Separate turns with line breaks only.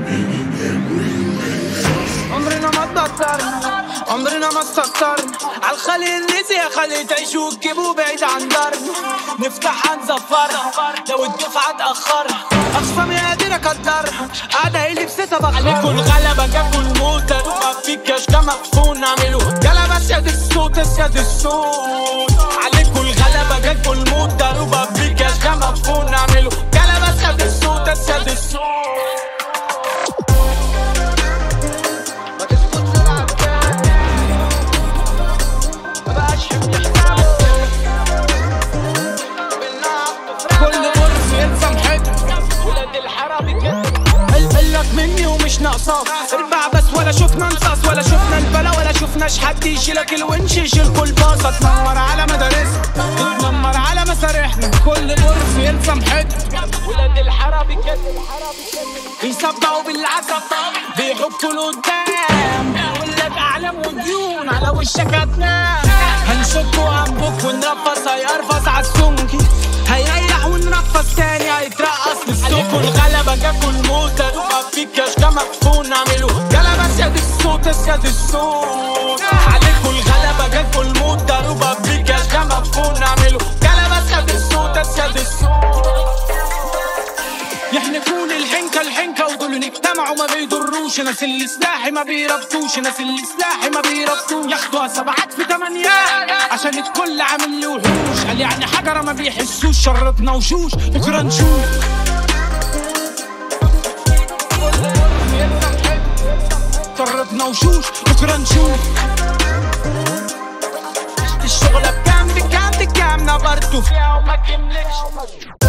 عمرنا ما تبطلنا عمرنا ما استكترنا عالخلي النسي يا خلي تعيشوا وتجيبوا بعيد عن دارنا نفتحها نزفرها لو الدفعة اتأخرها أخصامي قادر أقدرها قاعدة هي لبستها بخرها عليكوا الغلبة جاكوا الموتى ما فيكاش ده مدفون نعملوا جلبة سياد الصوت سياد الصوت عليكوا الغلبة جاكوا الموت ضروبة فيكاش ده مدفون نعملوا جلبة سياد الصوت سياد الصوت ما تسكتش العتاب ما بقاش حمل حسابه كل غرف ينسى محيطه ولاد الحرام كده قلك مني ومش ناقصاك اربع بس ولا شفنا نصاص ولا شفنا البلا ولا شفناش حد يشيلك الونش يشيل كل باصة تنمر على مدارسنا تنمر على مسارحنا كل غرف ينسى محيطه ولاد الحرام كده بيصدعوا بالعصا بيحطوا لقدام بيقول لك اعلام وديون على وشك هتنام هنشك وهنبك ونرفص هيقرفص عالسمك هيريح ونرفص تاني هيترقص للسوق الغلبة جاكوا الموت ما فيكاش ده مدفون نعملوا جلبة سياد الصوت سياد الصوت عليكوا الغلبة جاكوا الموت ضروبة فيكاش ده مدفون نعملوا جلبة سياد الصوت سياد الصوت يحنكون الحنكة الحنكة ودول اجتمعوا ما بيضروش ناس اللي سلاحي ما بيربطوش ناس اللي سلاحي ما بيربطوش ياخدوها سبعات في تمانيات عشان الكل عامل لي وحوش قال يعني حجرة ما بيحسوش شرطنا وشوش بكرة نشوف شرطنا وشوش بكرة نشوف الشغلة بكام بكام بكام نبرتوا فيها وما كملتش